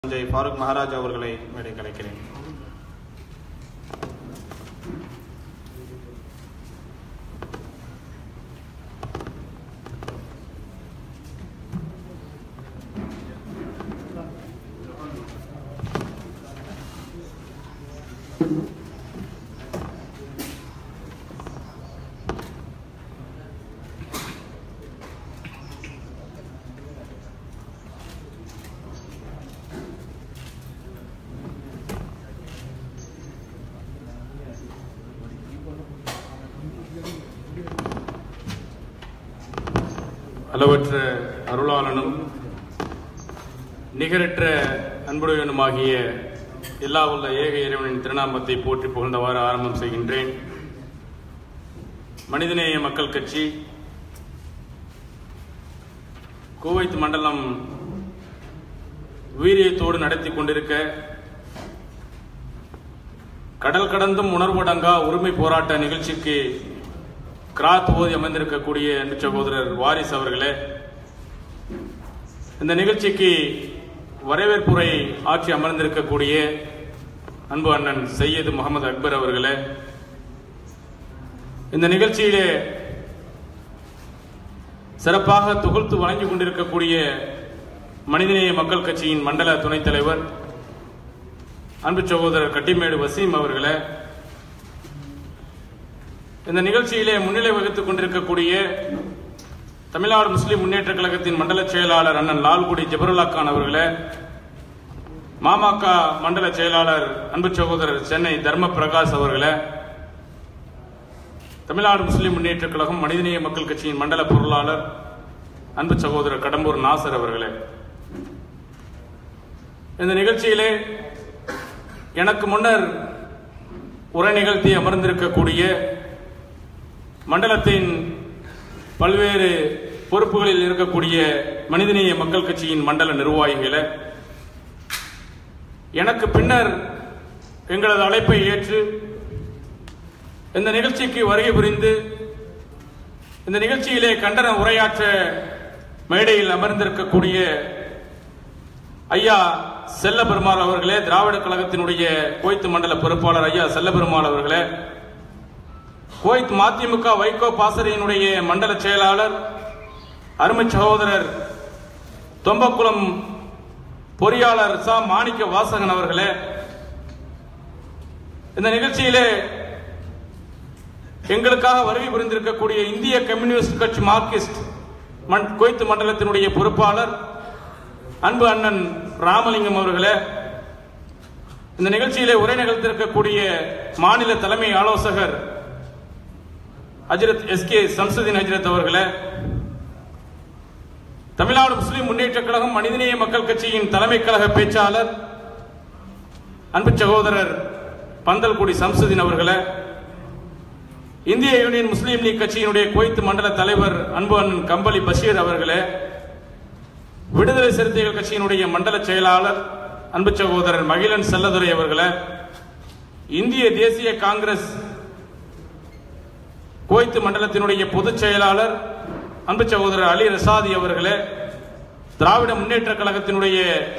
தஞ்சை ஃபாரூக் மகாராஜ் அவர்களை மேடை கலைக்கிறேன் அளவற்ற அருளாளனும் நிகரற்ற அன்புடையனுமாகிய எல்லா உள்ள ஏக இறைவனின் திருநாமத்தை போற்றி புகழ்ந்தவாறு ஆரம்பம் செய்கின்றேன் மனிதநேய மக்கள் கட்சி குவைத் மண்டலம் வீரியத்தோடு நடத்தி கொண்டிருக்க கடல் கடந்தும் உணர்வடங்கா உரிமை போராட்ட நிகழ்ச்சிக்கு கிராத் ஓதி அமர்ந்திருக்கக்கூடிய அன்பு சகோதரர் வாரிஸ் அவர்களே இந்த நிகழ்ச்சிக்கு வரவேற்புரை ஆட்சி அமர்ந்திருக்கக்கூடிய அன்பு அண்ணன் சையது முகமது அக்பர் அவர்களே இந்த நிகழ்ச்சியிலே சிறப்பாக தொகுத்து வழங்கிக் கொண்டிருக்கக்கூடிய மனிதநேய மக்கள் கட்சியின் மண்டல துணைத் தலைவர் அன்பு சகோதரர் கட்டிமேடு வசீம் அவர்களே இந்த நிகழ்ச்சியிலே முன்னிலை வகித்துக் கொண்டிருக்கக்கூடிய தமிழ்நாடு முஸ்லிம் முன்னேற்ற கழகத்தின் மண்டல செயலாளர் அண்ணன் லால்குடி ஜபருல்லா கான் அவர்களே மாமக மண்டல செயலாளர் அன்பு சகோதரர் சென்னை தர்ம பிரகாஷ் அவர்களே தமிழ்நாடு முஸ்லிம் முன்னேற்ற கழகம் மனிதநேய மக்கள் கட்சியின் மண்டல பொருளாளர் அன்பு சகோதரர் கடம்பூர் நாசர் அவர்களே இந்த நிகழ்ச்சியிலே எனக்கு முன்னர் உரை நிகழ்த்தி அமர்ந்திருக்கக்கூடிய மண்டலத்தின் பல்வேறு பொறுப்புகளில் இருக்கக்கூடிய மனிதநேய மக்கள் கட்சியின் மண்டல நிர்வாகிகளை எனக்கு பின்னர் எங்களது அழைப்பை ஏற்று இந்த நிகழ்ச்சிக்கு வருகை புரிந்து இந்த நிகழ்ச்சியிலே கண்டன உரையாற்ற மேடையில் அமர்ந்திருக்கக்கூடிய ஐயா செல்ல பெருமாள் அவர்களே திராவிட கழகத்தினுடைய கோய்த்து மண்டல பொறுப்பாளர் ஐயா செல்ல பெருமாள் அவர்களே கோய்த் மதிமுக வைகோ பாசறையினுடைய மண்டல செயலாளர் அருமை சகோதரர் தொம்பக்குளம் பொறியாளர் சா மாணிக்க வாசகன் அவர்களே இந்த நிகழ்ச்சியிலே எங்களுக்காக வருகை புரிந்திருக்கக்கூடிய இந்திய கம்யூனிஸ்ட் கட்சி மார்க்சிஸ்ட் மண்- கோய்த்து மண்டலத்தினுடைய பொறுப்பாளர் அன்பு அண்ணன் ராமலிங்கம் அவர்களே இந்த நிகழ்ச்சியிலே உரை நிகழ்த்திருக்கக்கூடிய மாநில தலைமை ஆலோசகர் ஹஜரத் எஸ் கே சம்சுதீன் ஹஜரத் அவர்களே தமிழ்நாடு முஸ்லிம் முன்னேற்ற கழகம் மனிதநேய மக்கள் கட்சியின் தலைமை கழக பேச்சாளர் அன்பு சகோதரர் பந்தல்குடி சம்சுதீன் அவர்களே இந்திய யூனியன் முஸ்லீம் லீக் கட்சியினுடைய குவைத் மண்டல தலைவர் அன்பு அண்ணன் கம்பளி பஷீர் அவர்களே விடுதலை சிறுத்தைகள் கட்சியினுடைய மண்டல செயலாளர் அன்பு சகோதரர் மகிழன் செல்லதுரை அவர்களே இந்திய தேசிய காங்கிரஸ் குவைத் மண்டலத்தினுடைய பொதுச் செயலாளர் அன்பு சகோதரர் அலி ரசாதி அவர்களே திராவிட முன்னேற்ற கழகத்தினுடைய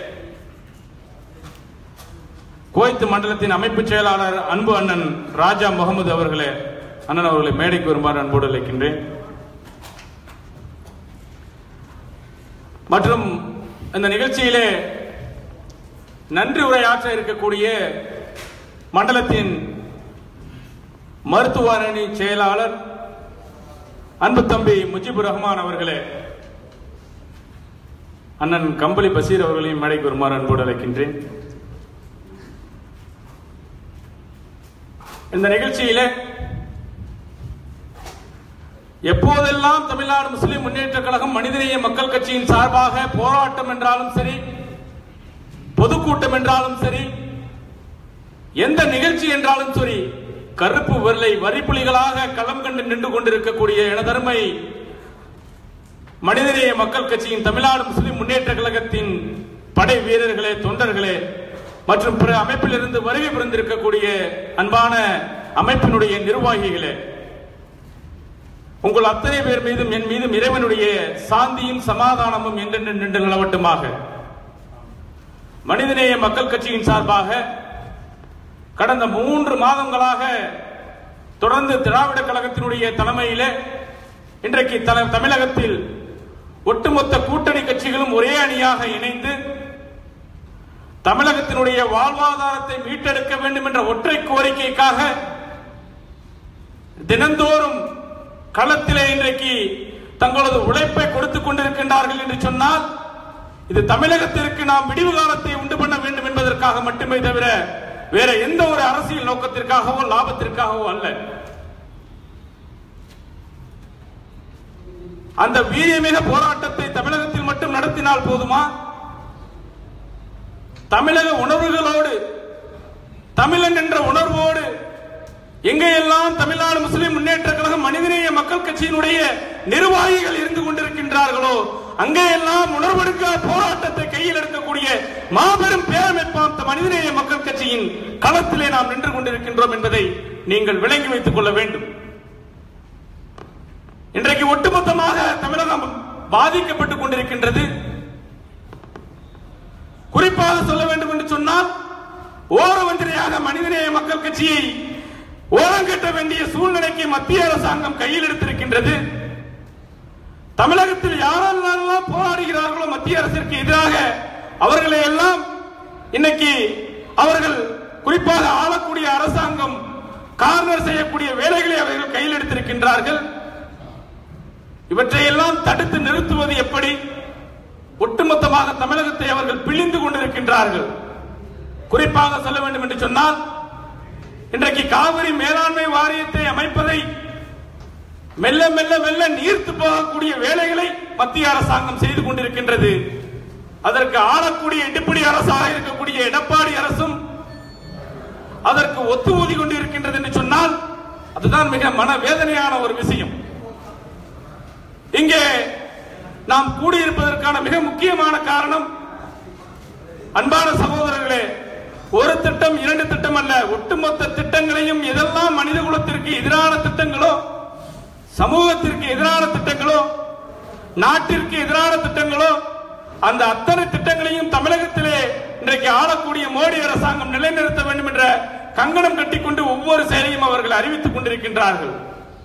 குவைத் மண்டலத்தின் அமைப்பு செயலாளர் அன்பு அண்ணன் ராஜா முகமது அவர்களே அண்ணன் அவர்களை மேடைக்கு வருமாறு அன்போடு அழைக்கின்றேன் மற்றும் இந்த நிகழ்ச்சியிலே நன்றி உரையாற்ற இருக்கக்கூடிய மண்டலத்தின் மருத்துவ அணி செயலாளர் அன்பு தம்பி முஜிபுர் ரஹ்மான் அவர்களே அண்ணன் கம்பளி பசீர் அவர்களையும் மேடைக்கு வருமாறு அன்போடு அழைக்கின்றேன் இந்த நிகழ்ச்சியிலே எப்போதெல்லாம் தமிழ்நாடு முஸ்லிம் முன்னேற்ற கழகம் மனிதநேய மக்கள் கட்சியின் சார்பாக போராட்டம் என்றாலும் சரி பொதுக்கூட்டம் என்றாலும் சரி எந்த நிகழ்ச்சி என்றாலும் சரி கருப்பு விரலை வரிப்புலிகளாக களம் கண்டு நின்று கொண்டிருக்கக்கூடிய எனதருமை மனிதநேய மக்கள் கட்சியின் தமிழ்நாடு முஸ்லிம் முன்னேற்ற கழகத்தின் படை வீரர்களே தொண்டர்களே மற்றும் பிற அமைப்பிலிருந்து வருகை புரிந்திருக்கக்கூடிய அன்பான அமைப்பினுடைய நிர்வாகிகளே உங்கள் அத்தனை பேர் மீதும் என் மீதும் இறைவனுடைய சாந்தியும் சமாதானமும் என்றென்று நின்று நிலவட்டுமாக மனிதநேய மக்கள் கட்சியின் சார்பாக கடந்த மூன்று மாதங்களாக தொடர்ந்து திராவிட கழகத்தினுடைய தலைமையிலே இன்றைக்கு தல- தமிழகத்தில் ஒட்டுமொத்த கூட்டணி கட்சிகளும் ஒரே அணியாக இணைந்து தமிழகத்தினுடைய வாழ்வாதாரத்தை மீட்டெடுக்க வேண்டும் என்ற ஒற்றை கோரிக்கைக்காக தினந்தோறும் களத்திலே இன்றைக்கு தங்களது உழைப்பை கொடுத்துக் கொண்டிருக்கின்றார்கள் என்று சொன்னால் இது தமிழகத்திற்கு நாம் விடிவு காலத்தை உண்டு பண்ண வேண்டும் என்பதற்காக மட்டுமே தவிர வேற எந்த ஒரு அரசியல் நோக்கத்திற்காகவோ லாபத்திற்காகவோ அல்ல அந்த வீரியமிக போராட்டத்தை தமிழகத்தில் மட்டும் நடத்தினால் போதுமா தமிழக உணர்வுகளோடு தமிழன் என்ற உணர்வோடு எங்கெல்லாம் தமிழ்நாடு முஸ்லிம் முன்னேற்ற கழகம் மனிதநேய மக்கள் கட்சியினுடைய நிர்வாகிகள் இருந்து கொண்டிருக்கின்றார்களோ அங்கெல்லாம் உணர்வெடுக்க போராட்டத்தை கையில் எடுக்கக்கூடிய மாபெரும் பேரமைப்பாம் இந்த மனிதநேய மக்கள் கட்சியின் களத்திலே நாம் நின்று கொண்டிருக்கின்றோம் என்பதை நீங்கள் விளங்கி வைத்துக் கொள்ள வேண்டும் இன்றைக்கு ஒட்டுமொத்தமாக தமிழகம் பாதிக்கப்பட்டுக் கொண்டிருக்கின்றது குறிப்பாக சொல்ல வேண்டும் என்று சொன்னால் ஓரவந்திரையாக மனிதநேய மக்கள் கட்சியை ஓரங்கட்ட வேண்டிய சூழ்நிலைக்கு மத்திய அரசாங்கம் கையில் எடுத்திருக்கின்றது தமிழகத்தில் யாரெல்லாம் போராடுகிறார்களோ மத்திய அரசிற்கு எதிராக அவர்களை எல்லாம் இன்னைக்கு அவர்கள் குறிப்பாக ஆளக்கூடிய அரசாங்கம் கார்னர் செய்யக்கூடிய வேலைகளை அவர்கள் கையில் எடுத்திருக்கின்றார்கள் இவற்றையெல்லாம் தடுத்து நிறுத்துவது எப்படி ஒட்டுமொத்தமாக தமிழகத்தை அவர்கள் பிழிந்து கொண்டிருக்கின்றார்கள் குறிப்பாக சொல்ல வேண்டும் என்று சொன்னால் இன்றைக்கு காவிரி மேலாண்மை வாரியத்தை அமைப்பதை மெல்ல மெல்ல மெல்ல நீர்த்து போகக்கூடிய வேலைகளை மத்திய அரசாங்கம் செய்து கொண்டிருக்கின்றது அதற்கு ஆளக்கூடிய இடுப்படி அரசாக இருக்கக்கூடிய எடப்பாடி அரசும் அதற்கு ஒத்து ஊதி கொண்டிருக்கின்றது என்று சொன்னால் அதுதான் மிக மனவேதனையான ஒரு விஷயம் இங்கே நாம் கூடியிருப்பதற்கான மிக முக்கியமான காரணம் அன்பான சகோதரர்களே ஒரு திட்டம் இரண்டு திட்டம் அல்ல ஒட்டுமொத்த திட்டங்களையும் எதெல்லாம் மனித குலத்திற்கு எதிரான திட்டங்களோ சமூகத்திற்கு எதிரான திட்டங்களோ நாட்டிற்கு எதிரான திட்டங்களோ அந்த அத்தனை திட்டங்களையும் தமிழகத்திலே இன்றைக்கு ஆளக்கூடிய மோடி அரசாங்கம் நிலைநிறுத்த வேண்டும் என்ற கங்கணம் கட்டிக்கொண்டு ஒவ்வொரு செயலையும் அவர்கள் அறிவித்துக் கொண்டிருக்கின்றார்கள்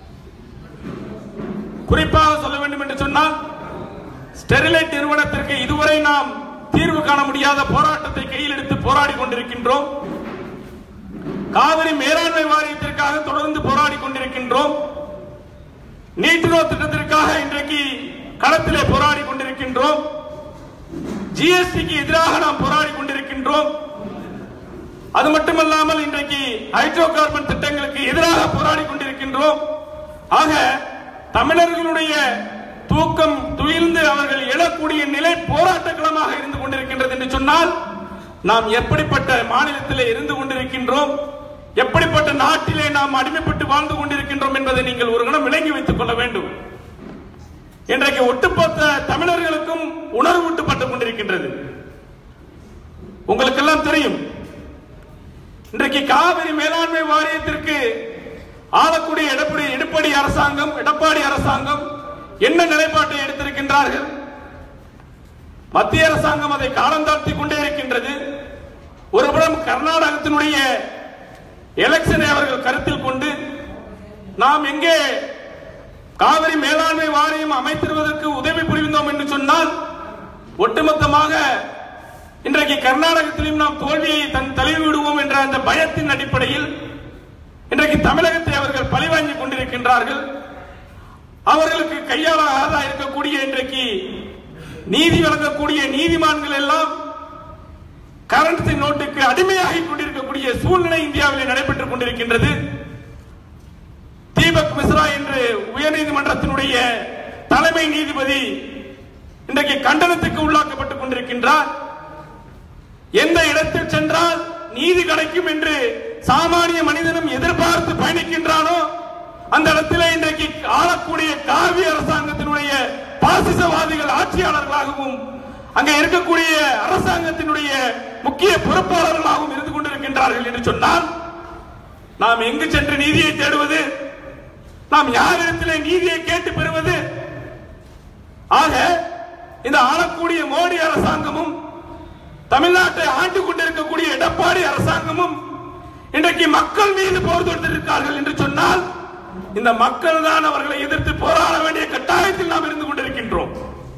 குறிப்பாக சொல்ல வேண்டும் என்று சொன்னால் ஸ்டெரிலைட் நிறுவனத்திற்கு இதுவரை நாம் தீர்வு காண முடியாத போராட்டத்தை கையில் எடுத்து போராடி கொண்டிருக்கின்றோம் காவிரி மேலாண்மை வாரியத்திற்காக தொடர்ந்து போராடி கொண்டிருக்கின்றோம் நீட்டுநோ திட்டத்திற்காக இன்றைக்கு களத்திலே போராடி கொண்டிருக்கின்றோம் ஜிஎஸ்டிக்கு எதிராக நாம் போராடி கொண்டிருக்கின்றோம் அது மட்டுமல்லாமல் இன்றைக்கு ஹைட்ரோ கார்பன் திட்டங்களுக்கு எதிராக போராடி கொண்டிருக்கின்றோம் ஆக தமிழர்களுடைய தூக்கம் துயில்ந்து அவர்கள் எழக்கூடிய நிலை போராட்ட களமாக இருந்து கொண்டிருக்கின்றது என்று சொன்னால் நாம் எப்படிப்பட்ட மாநிலத்திலே இருந்து கொண்டிருக்கின்றோம் எப்படிப்பட்ட நாட்டிலே நாம் அடிமைப்பட்டு வாழ்ந்து கொண்டிருக்கின்றோம் என்பதை நீங்கள் ஒரு கணம் விளங்கி வைத்துக் கொள்ள வேண்டும் இன்றைக்கு ஒட்டுமொத்த தமிழர்களுக்கும் உணர்வூட்டப்பட்டுக் கொண்டிருக்கின்றது உங்களுக்கெல்லாம் தெரியும் இன்றைக்கு காவிரி மேலாண்மை வாரியத்திற்கு ஆளக்கூடிய எடப்பாடி எடப்பாடி அரசாங்கம் எடப்பாடி அரசாங்கம் என்ன நிலைப்பாட்டை எடுத்திருக்கின்றார்கள் மத்திய அரசாங்கம் அதை காலம் தாழ்த்தி கொண்டே இருக்கின்றது ஒருபுறம் கர்நாடகத்தினுடைய எலெக்ஷனை அவர்கள் கருத்தில் கொண்டு நாம் எங்கே காவிரி மேலாண்மை வாரியம் அமைத்திருவதற்கு உதவி புரிந்தோம் என்று சொன்னால் ஒட்டுமொத்தமாக இன்றைக்கு கர்நாடகத்திலும் நாம் தோல்வியை தன் தலைவி விடுவோம் என்ற அந்த பயத்தின் அடிப்படையில் இன்றைக்கு தமிழகத்தை அவர்கள் பழிவாங்கிக் கொண்டிருக்கின்றார்கள் அவர்களுக்கு கையாளாக இருக்கக்கூடிய இன்றைக்கு நீதி வழங்கக்கூடிய நீதிமான்கள் எல்லாம் கரன்சி நோட்டுக்கு அடிமையாகி கொண்டிருக்கக்கூடிய சூழ்நிலை இந்தியாவில் நடைபெற்றுக் கொண்டிருக்கின்றது தீபக் மிஸ்ரா என்று உயர்நீதிமன்றத்தினுடைய தலைமை நீதிபதி இன்றைக்கு கண்டனத்துக்கு உள்ளாக்கப்பட்டுக் கொண்டிருக்கின்றார் எந்த இடத்தில் சென்றால் நீதி கிடைக்கும் என்று சாமானிய மனிதனும் எதிர்பார்த்து பயணிக்கின்றானோ அந்த இடத்திலே இன்றைக்கு ஆளக்கூடிய காவி அரசாங்கத்தினுடைய பாசிசவாதிகள் ஆட்சியாளர்களாகவும் அங்கே இருக்கக்கூடிய அரசாங்கத்தினுடைய முக்கிய பொறுப்பாளர்களாகவும் இருந்து கொண்டிருக்கின்றார்கள் என்று சொன்னால் நாம் எங்கு சென்று நீதியை தேடுவது நாம் யாரிடத்திலே நீதியை கேட்டு பெறுவது ஆக இந்த ஆளக்கூடிய மோடி அரசாங்கமும் தமிழ்நாட்டை ஆண்டு கொண்டிருக்கக்கூடிய எடப்பாடி அரசாங்கமும் இன்றைக்கு மக்கள் மீது போர் தொடுத்திருக்கிறார்கள் என்று சொன்னால் இந்த மக்கள் தான் அவர்களை எதிர்த்து போராட வேண்டிய கட்டாயத்தில் நாம் இருந்து கொண்டிருக்கின்றோம்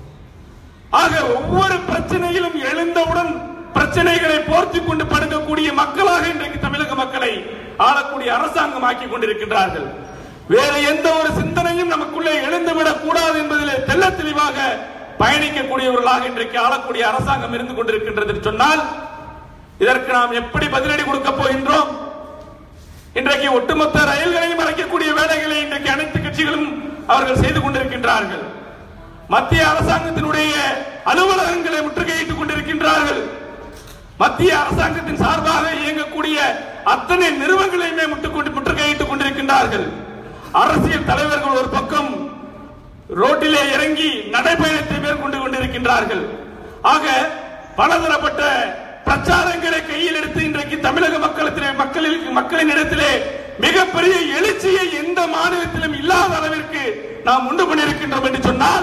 ஆக ஒவ்வொரு பிரச்சனையிலும் எழுந்தவுடன் பிரச்சனைகளை போர்த்திக் கொண்டு படுக்கக்கூடிய மக்களாக இன்றைக்கு தமிழக மக்களை ஆளக்கூடிய அரசாங்கம் ஆக்கி கொண்டிருக்கின்றார்கள் வேறு எந்த ஒரு சிந்தனையும் நமக்குள்ளே எழுந்துவிடக் கூடாது என்பதிலே தெள்ள தெளிவாக பயணிக்கக்கூடியவர்களாக இன்றைக்கு ஆளக்கூடிய அரசாங்கம் இருந்து கொண்டிருக்கின்றது என்று சொன்னால் இதற்கு நாம் எப்படி பதிலடி கொடுக்க போகின்றோம் இன்றைக்கு ஒட்டுமொத்த ரயில்களையும் அழைக்கக்கூடிய வேலைகளை இன்றைக்கு அனைத்து கட்சிகளும் அவர்கள் செய்து கொண்டிருக்கின்றார்கள் மத்திய அரசாங்கத்தினுடைய அலுவலகங்களை முற்றுகையிட்டுக் கொண்டிருக்கின்றார்கள் மத்திய அரசாங்கத்தின் சார்பாக இயங்கக்கூடிய அத்தனை நிறுவனங்களையுமே முட்டுக்கொண்டு முற்றுகையிட்டுக் கொண்டிருக்கின்றார்கள் அரசியல் தலைவர்கள் ஒரு பக்கம் ரோட்டிலே இறங்கி நடைபயணத்தை மேற்கொண்டு கொண்டிருக்கின்றார்கள் ஆக பலதரப்பட்ட பிரச்சாரங்களை கையில் எடுத்து இன்றைக்கு தமிழக மக்களத்திலே மக்களில் மக்களின் இடத்திலே மிகப்பெரிய எழுச்சியை எந்த மாநிலத்திலும் இல்லாத அளவிற்கு நாம் உண்டு பண்ணியிருக்கின்றோம் என்று சொன்னால்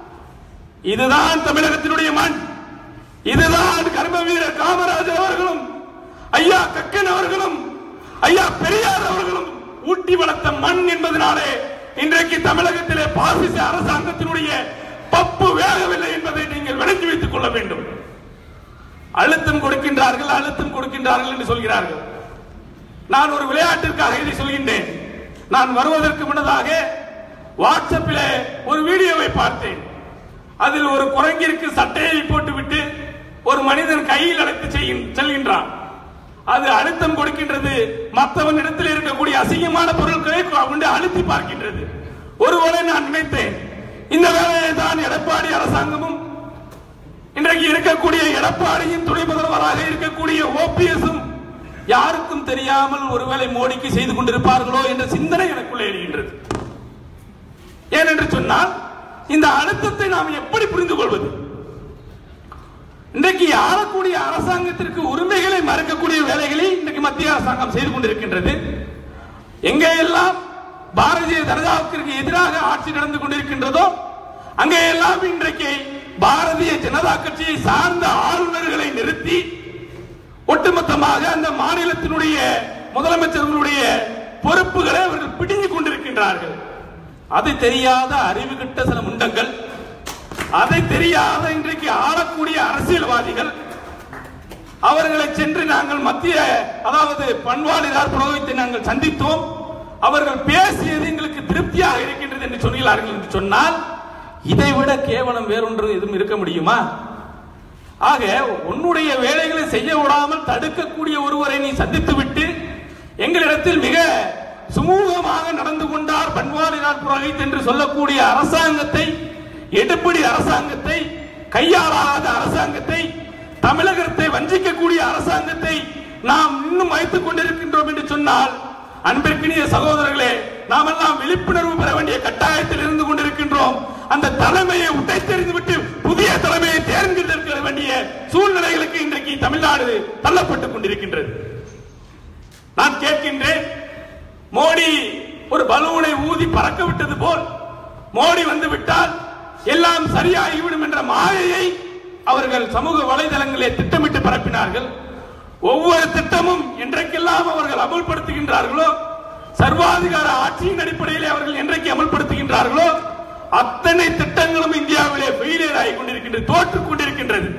இதுதான் தமிழகத்தினுடைய மண் இதுதான் கர்ம வீரர் காமராஜர் அவர்களும் ஐயா கக்கன் அவர்களும் ஐயா பெரியார் அவர்களும் ஊட்டி வளர்த்த மண் என்பதனாலே இன்றைக்கு தமிழகத்திலே பாசிச அரசாங்கத்தினுடைய பப்பு வேகவில்லை என்பதை நீங்கள் விளக்கி வைத்துக் கொள்ள வேண்டும் அழுத்தம் கொடுக்கின்றார்கள் அழுத்தம் கொடுக்கின்றார்கள் என்று சொல்கிறார்கள் நான் ஒரு விளையாட்டிற்காக இதை சொல்கின்றேன் நான் வருவதற்கு முன்னதாக வாட்ஸ்அப்பில் ஒரு வீடியோவை பார்த்தேன் அதில் ஒரு குரங்கிற்கு சட்டையை போட்டுவிட்டு ஒரு மனிதன் கையில் அழைத்து செய்கின்- செல்கின்றான் அது அழுத்தம் கொடுக்கின்றது மற்றவன் இடத்தில் இருக்கக்கூடிய அசிங்கமான பொருட்களை கொண்டு அழுத்தி பார்க்கின்றது ஒருவேளை நான் நினைத்தேன் இந்த வேலையை தான் எடப்பாடி அரசாங்கமும் இன்றைக்கு இருக்கக்கூடிய எடப்பாடியின் துணை முதல்வராக இருக்கக்கூடிய ஓபிஎஸும் யாருக்கும் தெரியாமல் ஒருவேளை மோடிக்கு செய்து கொண்டிருப்பார்களோ என்ற சிந்தனை எனக்குள்ளே எழுகின்றது ஏனென்று சொன்னால் இந்த அழுத்தத்தை நாம் எப்படி புரிந்து கொள்வது இன்றைக்கு ஆளக்கூடிய அரசாங்கத்திற்கு உரிமைகளை மறுக்கக்கூடிய வேலைகளை இன்றைக்கு மத்திய அரசாங்கம் செய்து கொண்டிருக்கின்றது எங்கே எல்லாம் பாரதிய ஜனதாவுக்கு எதிராக ஆட்சி நடந்து கொண்டிருக்கின்றதோ அங்கே எல்லாம் இன்றைக்கு பாரதிய ஜனதா கட்சியை சார்ந்த ஆளுநர்களை நிறுத்தி ஒட்டுமொத்தமாக அந்த மாநிலத்தினுடைய முதலமைச்சர்களுடைய பொறுப்புகளை அவர்கள் பிடுங்கிக் கொண்டிருக்கின்றார்கள் அது தெரியாத அறிவு கிட்ட சில முண்டங்கள் அதை தெரியாத இன்றைக்கு ஆளக்கூடிய அரசியல்வாதிகள் அவர்களை சென்று நாங்கள் மத்திய அதாவது பண்பாளினார் புரோகித்தை நாங்கள் சந்தித்தோம் அவர்கள் பேசியது எங்களுக்கு திருப்தியாக இருக்கின்றது என்று சொன்னார்கள் என்று சொன்னால் இதை விட கேவலம் வேறொன்று எதுவும் இருக்க முடியுமா ஆக உன்னுடைய வேலைகளை செய்ய விடாமல் தடுக்கக்கூடிய ஒருவரை நீ சந்தித்து விட்டு எங்களிடத்தில் மிக சுமூகமாக நடந்து கொண்டார் பன்வாரினார் புரோகித் என்று சொல்லக்கூடிய அரசாங்கத்தை எடுப்படி அரசாங்கத்தை கையாளாத அரசாங்கத்தை தமிழகத்தை வஞ்சிக்கக்கூடிய அரசாங்கத்தை நாம் இன்னும் வைத்துக் கொண்டிருக்கின்றோம் என்று சொன்னால் அன்பிற்கினிய சகோதரர்களே நாம் எல்லாம் விழிப்புணர்வு பெற வேண்டிய கட்டாயத்தில் இருந்து கொண்டிருக்கின்றோம் அந்த தலைமையை உடைத்தெறிந்து விட்டு புதிய தலைமையை தேர்ந்தெடுக்க வேண்டிய சூழ்நிலைகளுக்கு இன்றைக்கு தமிழ்நாடு தள்ளப்பட்டுக் கொண்டிருக்கின்றது நான் கேட்கின்றேன் மோடி ஒரு பலூனை ஊதி பறக்க விட்டது போல் மோடி வந்து விட்டால் எல்லாம் சரியாகிவிடும் என்ற மாயையை அவர்கள் சமூக வலைதளங்களிலே திட்டமிட்டு பரப்பினார்கள் ஒவ்வொரு திட்டமும் என்றைக்கெல்லாம் அவர்கள் அமல்படுத்துகின்றார்களோ சர்வாதிகார ஆட்சியின் அடிப்படையிலே அவர்கள் என்றைக்கு அமல்படுத்துகின்றார்களோ அத்தனை திட்டங்களும் இந்தியாவிலே ஃபெயிலியர் ஆகி கொண்டிருக்கின்றது தோற்றுக் கொண்டிருக்கின்றது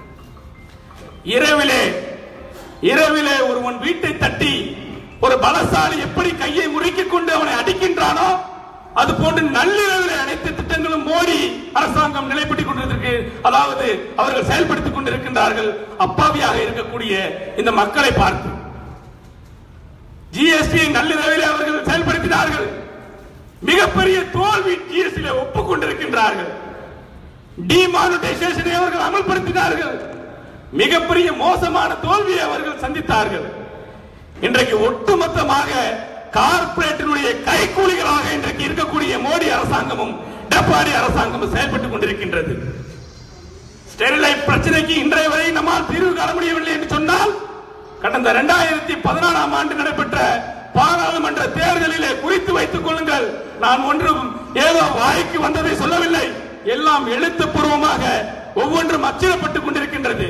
இரவிலே இரவிலே ஒருவன் வீட்டை தட்டி ஒரு பலசாலி எப்படி கையை முறுக்கிக் கொண்டு அவனை அடிக்கின்றானோ அது போன்று நள்ளிரவிலே அனைத்து திட்டங்களும் மோடி அரசாங்கம் நிலைப்பட்டுக் கொண்டிருக்கு அதாவது அவர்கள் செயல்படுத்திக் கொண்டிருக்கின்றார்கள் அப்பாவியாக இருக்கக்கூடிய இந்த மக்களை பார்த்து ஜிஎஸ்டி நள்ளிரவிலே அவர்கள் செயல்படுத்தினார்கள் மிகப்பெரிய தோல்வி ஜிஎஸ்டி ஒப்புக்கொண்டிருக்கின்றார்கள் டிமானிட்டைசேஷனை அவர்கள் அமல்படுத்தினார்கள் மிகப்பெரிய மோசமான தோல்வியை அவர்கள் சந்தித்தார்கள் இன்றைக்கு ஒட்டுமொத்தமாக கார்ப்பரேட்டினுடைய கைக்கூலிகளாக இன்றைக்கு இருக்கக்கூடிய மோடி அரசாங்கமும் எடப்பாடி அரசாங்கமும் செயல்பட்டுக் கொண்டிருக்கின்றது ஸ்டெரிலைட் பிரச்சனைக்கு இன்றைய வரை நம்மால் தீர்வு காண முடியவில்லை என்று சொன்னால் கடந்த இரண்டாயிரத்தி பதினாறாம் ஆண்டு நடைபெற்ற பாராளுமன்ற தேர்தலிலே குறித்து வைத்துக் கொள்ளுங்கள் நான் ஒன்றும் ஏதோ வாய்க்கு வந்ததை சொல்லவில்லை எல்லாம் எழுத்துப்பூர்வமாக ஒவ்வொன்றும் அச்சிடப்பட்டுக் கொண்டிருக்கின்றது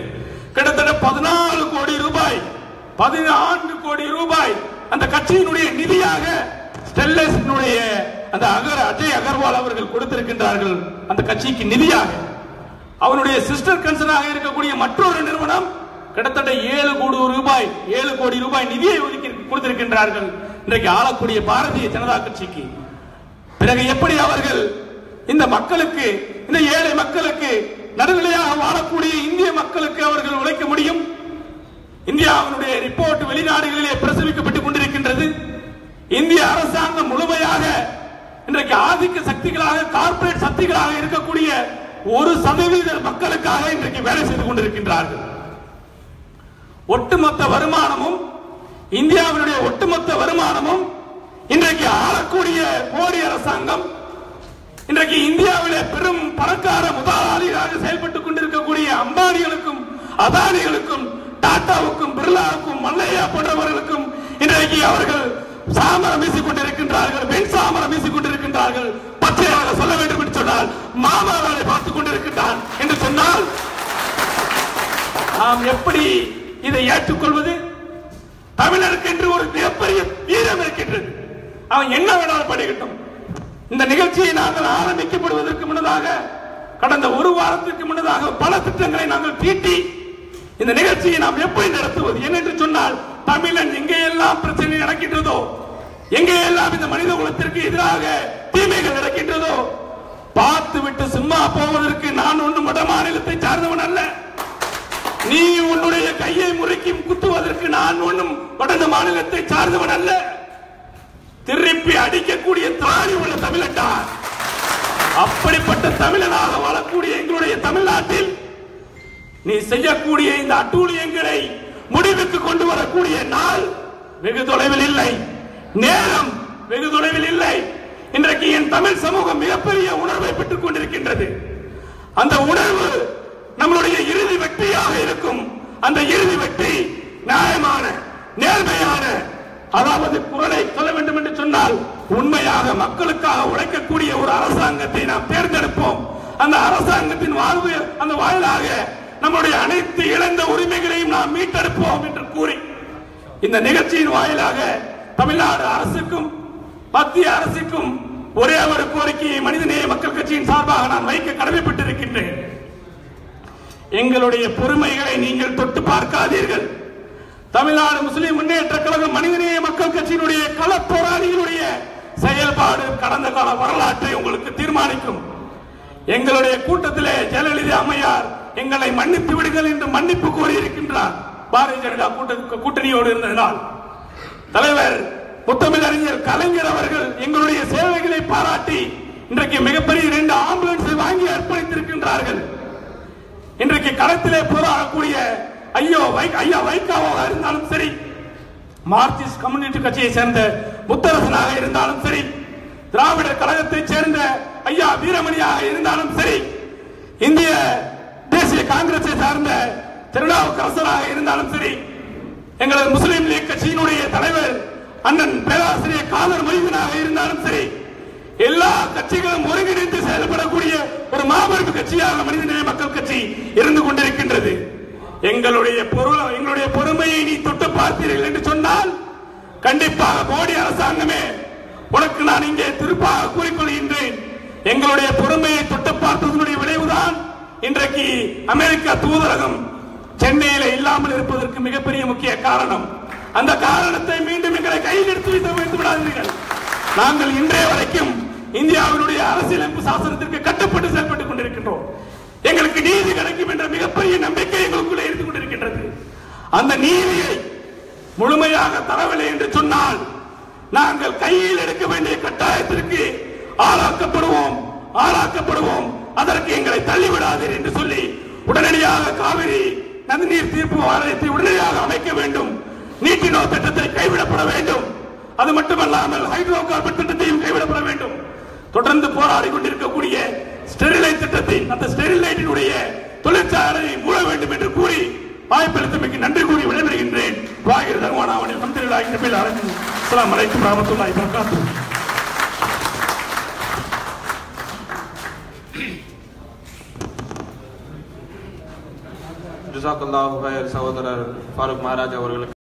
கிட்டத்தட்ட பதினாலு கோடி ரூபாய் பதினான்கு கோடி ரூபாய் அந்த கட்சியினுடைய நிதியாக ஸ்டெல்லஸினுடைய அந்த அகர் அஜய் அகர்வால் அவர்கள் கொடுத்திருக்கின்றார்கள் அந்த கட்சிக்கு நிதியாக அவருடைய சிஸ்டர் கன்சர்னாக இருக்கக்கூடிய மற்றொரு நிறுவனம் கிட்டத்தட்ட ஏழு கோடி ரூபாய் ஏழு கோடி ரூபாய் நிதியை ஒதுக்கி கொடுத்திருக்கின்றார்கள் இன்றைக்கு ஆளக்கூடிய பாரதிய ஜனதா கட்சிக்கு பிறகு எப்படி அவர்கள் இந்த மக்களுக்கு இந்த ஏழை மக்களுக்கு நடுநிலையாக வாழக்கூடிய இந்திய மக்களுக்கு அவர்கள் உழைக்க முடியும் இந்தியாவினுடைய ரிப்போர்ட் வெளிநாடுகளிலே பிரசவிக்கப்பட்டுக் கொண்டிருக்கின்றது இந்திய அரசாங்கம் முழுமையாக இன்றைக்கு ஆதிக்க சக்திகளாக கார்ப்பரேட் சக்திகளாக இருக்கக்கூடிய ஒரு சதவீத மக்களுக்காக இன்றைக்கு வேலை செய்து கொண்டிருக்கின்றார்கள் ஒட்டுமொத்த வருமானமும் இந்தியாவினுடைய ஒட்டுமொத்த வருமானமும் இன்றைக்கு ஆளக்கூடிய மோடி அரசாங்கம் இன்றைக்கு இந்தியாவிலே பெரும் பணக்கார முதலாளிகளாக செயல்பட்டுக் கொண்டிருக்கக்கூடிய அம்பானிகளுக்கும் அதானிகளுக்கும் டாடாவுக்கும் பிர்லாவுக்கும் மல்லையா போன்றவர்களுக்கும் இன்றைக்கு அவர்கள் சாமரம் வீசிக் கொண்டிருக்கின்றார்கள் வெண் சாமரம் வீசிக் கொண்டிருக்கின்றார்கள் பச்சையாக சொல்ல வேண்டும் என்று சொன்னால் மாமாவை பார்த்துக் கொண்டிருக்கின்றான் என்று சொன்னால் நாம் எப்படி இதை ஏற்றுக்கொள்வது தமிழருக்கு என்று ஒரு மிகப்பெரிய வீரம் இருக்கின்றது அவன் என்ன வேணாலும் படிக்கட்டும் இந்த நிகழ்ச்சியை நாங்கள் ஆரம்பிக்கப்படுவதற்கு முன்னதாக கடந்த ஒரு வாரத்திற்கு முன்னதாக பல திட்டங்களை நாங்கள் தீட்டி இந்த நிகழ்ச்சியை நாம் எப்படி நடத்துவது ஏனென்று சொன்னால் தமிழன் எங்கேயெல்லாம் பிரச்சனை நடக்கின்றதோ எங்கேயெல்லாம் இந்த மனித குலத்திற்கு எதிராக தீமைகள் நடக்கின்றதோ பார்த்து விட்டு சும்மா போவதற்கு நான் ஒன்றும் வட மாநிலத்தை சார்ந்தவன் அல்ல நீ உன்னுடைய கையை முறுக்கி குத்துவதற்கு நான் ஒன்றும் வட மாநிலத்தை சார்ந்தவன் அல்ல திருப்பி அடிக்கக்கூடிய திராணி உள்ள தமிழட்டா அப்படிப்பட்ட தமிழனாக வாழக்கூடிய எங்களுடைய தமிழ்நாட்டில் நீ செய்யக்கூடிய இந்த அட்டூழியங்களை முடிவுக்கு கொண்டு வரக்கூடிய நாள் வெகு தொலைவில் இல்லை நேரம் வெகு தொலைவில் இல்லை இன்றைக்கு என் தமிழ் சமூகம் மிகப்பெரிய உணர்வை பெற்றுக் கொண்டிருக்கின்றது அந்த உணர்வு நம்மளுடைய இறுதி வெற்றியாக இருக்கும் அந்த இறுதி வெற்றி நியாயமான நேர்மையான அதாவது குரலை சொல்ல வேண்டும் என்று சொன்னால் உண்மையாக மக்களுக்காக உழைக்கக்கூடிய ஒரு அரசாங்கத்தை நாம் தேர்ந்தெடுப்போம் அந்த அரசாங்கத்தின் வாழ்வு அந்த வாயிலாக நம்முடைய அனைத்து இழந்த உரிமைகளையும் நாம் மீட்டெடுப்போம் என்று கூறி இந்த நிகழ்ச்சியின் வாயிலாக தமிழ்நாடு அரசுக்கும் மத்திய அரசுக்கும் ஒரே ஒரு கோரிக்கையை மனிதநேய மக்கள் கட்சியின் சார்பாக நான் வைக்க கடமைப்பட்டிருக்கின்றேன் எங்களுடைய பொறுமைகளை நீங்கள் தொட்டு பார்க்காதீர்கள் தமிழ்நாடு முஸ்லிம் முன்னேற்ற கழகம் மனிதநேய மக்கள் கட்சியினுடைய கள போராளிகளுடைய செயல்பாடு கடந்த கால வரலாற்றை உங்களுக்கு தீர்மானிக்கும் எங்களுடைய கூட்டத்திலே ஜெயலலிதா அம்மையார் எங்களை மன்னித்து விடுங்கள் என்று மன்னிப்பு கோரி இருக்கின்றார் பாரதிய ஜனதா கூட்ட கூட்டணியோடு இருந்ததனால் தலைவர் முத்தமிழறிஞர் கலைஞர் அவர்கள் எங்களுடைய சேவைகளை பாராட்டி இன்றைக்கு மிகப்பெரிய இரண்டு ஆம்புலன்ஸை வாங்கி அர்ப்பணித்திருக்கின்றார்கள் இன்றைக்கு களத்திலே போராடக்கூடிய ஐயோ வை ஐயா வைகாவாக இருந்தாலும் சரி மார்க்சிஸ்ட் கம்யூனிஸ்ட் கட்சியை சேர்ந்த முத்தரசனாக இருந்தாலும் சரி திராவிடர் கழகத்தைச் சேர்ந்த ஐயா வீரமணியாக இருந்தாலும் சரி இந்திய தேசிய காங்கிரஸை சார்ந்த திருநாவுக்கரசராக இருந்தாலும் சரி எங்களது முஸ்லிம் லீக் கட்சியினுடைய தலைவர் அண்ணன் பேராசிரியர் காதர் மொய்தீனாக இருந்தாலும் சரி எல்லா கட்சிகளும் ஒருங்கிணைந்து செயல்படக்கூடிய ஒரு மாபெரும் கட்சியாக மனிதநேய மக்கள் கட்சி இருந்து கொண்டிருக்கின்றது எங்களுடைய பொருள் எங்களுடைய பொறுமையை நீ தொட்டு பார்த்தீர்கள் என்று சொன்னால் கண்டிப்பாக மோடி அரசாங்கமே உனக்கு நான் இங்கே திருப்பாக கூறிக்கொள்கின்றேன் எங்களுடைய பொறுமையை தொட்டு பார்த்ததனுடைய விளைவுதான் இன்றைக்கு அமெரிக்கா தூதரகம் சென்னையில இல்லாமல் இருப்பதற்கு மிகப்பெரிய முக்கிய காரணம் அந்த காரணத்தை மீண்டும் எங்களை கையில் எடுத்து வைத்து வைத்து விடாதீர்கள் நாங்கள் இன்றைய வரைக்கும் இந்தியாவினுடைய அரசியலமைப்பு சாசனத்திற்கு கட்டுப்பட்டு செயல்பட்டுக் கொண்டிருக்கின்றோம் எங்களுக்கு நீதி கிடைக்கும் என்ற மிகப்பெரிய நம்பிக்கை எங்களுக்குள்ளே இருந்து கொண்டிருக்கின்றது அந்த நீதியை முழுமையாக தரவில்லை என்று சொன்னால் நாங்கள் கையில் எடுக்க வேண்டிய கட்டாயத்திற்கு ஆளாக்கப்படுவோம் ஆளாக்கப்படுவோம் அதற்கு எங்களை தள்ளிவிடாதீர் என்று சொல்லி உடனடியாக காவிரி நதிநீர் தீர்ப்பு வாரியத்தை உடனடியாக அமைக்க வேண்டும் நீட்டினோ திட்டத்தை கைவிடப்பட வேண்டும் அது மட்டுமல்லாமல் ஹைட்ரோ கார்பன் திட்டத்தையும் கைவிடப்பட வேண்டும் தொடர்ந்து போராடி கொண்டிருக்கக்கூடிய ஸ்டெரிலைட் திட்டத்தின் அந்த ஸ்டெரிலைட்டினுடைய தொழிற்சாலையை மூட வேண்டும் என்று கூறி வாய்ப்பளித்தமைக்கு நன்றி கூறி விடைபெறுகின்றேன் வாகிர் தருமானாவணி மந்திரிகளாகி நபில் அரவிந்த் அஸ்லாம் வலைக்கும் ரஹமத்துல்லாஹி வபரகாத்துஹு ஜசாக்கல்லாஹு ஹைர் சகோதரர் ஃபாரூக் மகாராஜ் அவர்களுக்கு